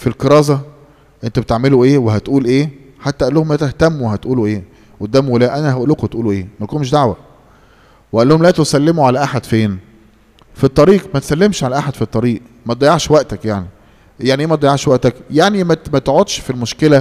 الكرازة انت بتعملوا ايه وهتقول ايه حتى قال لهم لا تهتموا هتقولوا ايه قدام ولا انا هقول لكم تقولوا ايه مالكمش دعوه وقال لهم لا تسلموا على احد فين في الطريق ما تسلمش على احد في الطريق ما تضيعش وقتك يعني يعني ايه ما تضيعش وقتك يعني ما ت- ما تقعدش في المشكله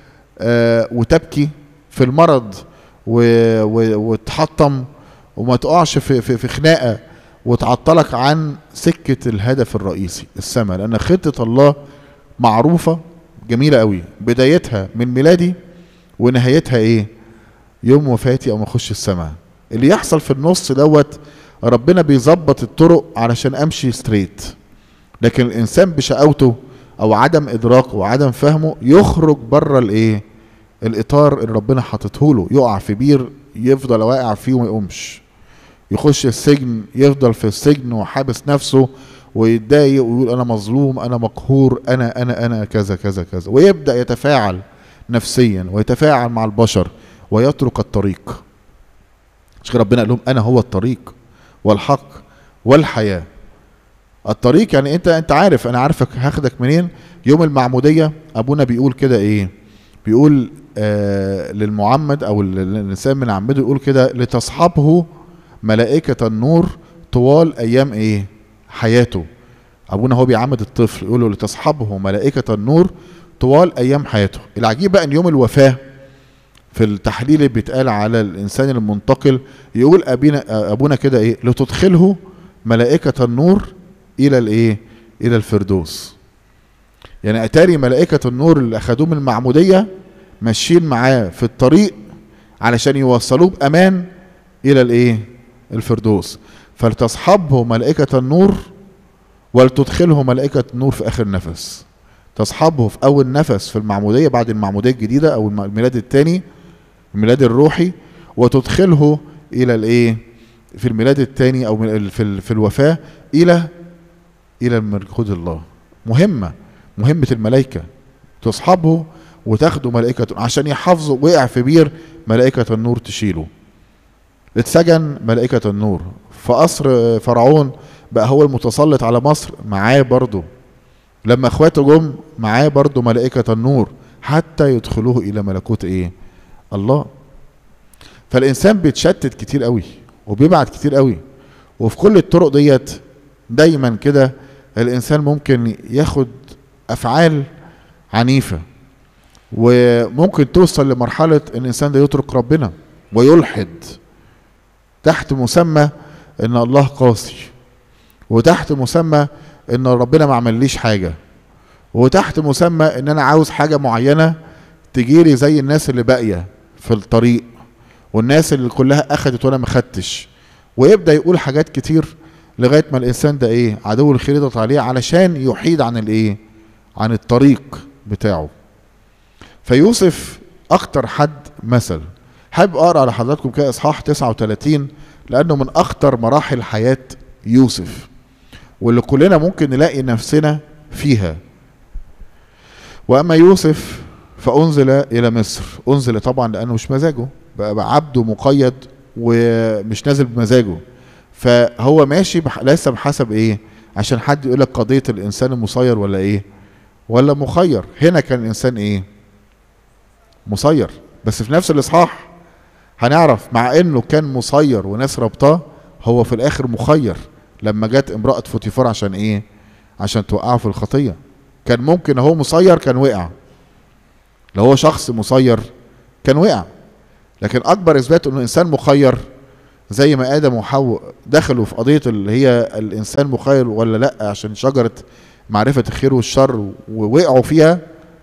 آه وتبكي في المرض و... و... وتحطم وما تقعش في في, في خناقه وتعطلك عن سكه الهدف الرئيسي السماء لان خطه الله معروفه جميله قوي بدايتها من ميلادي ونهايتها ايه يوم وفاتي او ما اخش السماء اللي يحصل في النص دوت ربنا بيظبط الطرق علشان امشي ستريت لكن الانسان بشقاوته او عدم ادراكه وعدم فهمه يخرج بره الايه الاطار اللي ربنا حاطته له يقع في بير يفضل واقع فيه وما يقومش يخش السجن يفضل في السجن وحابس نفسه ويتضايق ويقول انا مظلوم انا مقهور انا انا انا كذا كذا كذا ويبدا يتفاعل نفسيا ويتفاعل مع البشر ويترك الطريق مش كده ربنا قال لهم انا هو الطريق والحق والحياه الطريق يعني انت انت عارف انا عارفك هاخدك منين يوم المعموديه ابونا بيقول كده ايه بيقول آه للمعمد او الانسان من عمده يقول كده لتصحبه ملائكه النور طوال ايام ايه حياته ابونا هو بيعمد الطفل يقول له لتصحبه ملائكه النور طوال ايام حياته العجيب بقى ان يوم الوفاه في التحليل اللي بيتقال على الانسان المنتقل يقول ابينا ابونا كده ايه لتدخله ملائكه النور الى الايه الى الفردوس يعني اتاري ملائكه النور اللي اخدوه من المعموديه ماشيين معاه في الطريق علشان يوصلوه بامان الى الايه الفردوس فلتصحبه ملائكه النور ولتدخله ملائكه النور في اخر نفس تصحبه في اول نفس في المعموديه بعد المعموديه الجديده او الم- الميلاد الثاني الميلاد الروحي وتدخله الى الايه في الميلاد الثاني او من- في ال- في الوفاه الى الى ملكوت الله مهمه مهمه الملائكه تصحبه وتاخده ملائكه عشان يحافظوا وقع في بير ملائكه النور تشيله اتسجن ملائكه النور في قصر فرعون بقى هو المتسلط على مصر معاه برضه لما اخواته جم معاه برضه ملائكة النور حتى يدخلوه الى ملكوت ايه الله فالانسان بيتشتت كتير قوي وبيبعد كتير قوي وفي كل الطرق ديت دايما كده الانسان ممكن ياخد افعال عنيفة وممكن توصل لمرحلة ان الانسان ده يترك ربنا ويلحد تحت مسمى ان الله قاسي وتحت مسمى ان ربنا ما عمليش حاجه وتحت مسمى ان انا عاوز حاجه معينه تجيلي زي الناس اللي باقيه في الطريق والناس اللي كلها اخدت وانا ما خدتش ويبدا يقول حاجات كتير لغايه ما الانسان ده ايه عدو الخير يضغط عليه علشان يحيد عن الايه عن الطريق بتاعه فيوسف اكتر حد مثل حابب اقرا على حضراتكم كده اصحاح 39 لانه من اخطر مراحل حياه يوسف واللي كلنا ممكن نلاقي نفسنا فيها واما يوسف فانزل الى مصر انزل طبعا لانه مش مزاجه بقى, بقى عبده مقيد ومش نازل بمزاجه فهو ماشي بح... ليس بحسب ايه عشان حد يقول لك قضيه الانسان المسير ولا ايه ولا مخير هنا كان الانسان ايه مسير بس في نفس الاصحاح هنعرف مع انه كان مسير وناس ربطاه هو في الاخر مخير لما جت امرأة فوتيفار عشان ايه عشان توقعه في الخطية كان ممكن هو مسير كان وقع لو هو شخص مسير كان وقع لكن اكبر اثبات انه انسان مخير زي ما ادم وحواء دخلوا في قضيه اللي هي الانسان مخير ولا لا عشان شجره معرفه الخير والشر ووقعوا فيها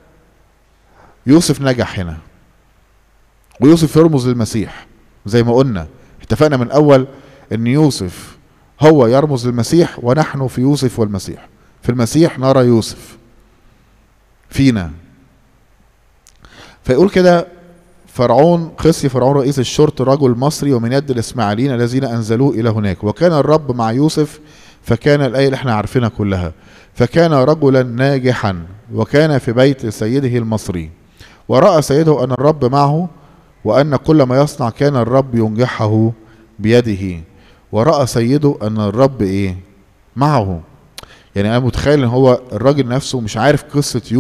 يوسف نجح هنا ويوسف يرمز للمسيح زي ما قلنا اتفقنا من اول ان يوسف هو يرمز للمسيح ونحن في يوسف والمسيح في المسيح نرى يوسف فينا فيقول كده فرعون خصي فرعون رئيس الشرط رجل مصري ومن يد الاسماعيليين الذين انزلوه الى هناك وكان الرب مع يوسف فكان الايه اللي احنا عارفينها كلها فكان رجلا ناجحا وكان في بيت سيده المصري وراى سيده ان الرب معه وان كل ما يصنع كان الرب ينجحه بيده وراى سيده ان الرب ايه معه يعني انا متخيل ان هو الراجل نفسه مش عارف قصه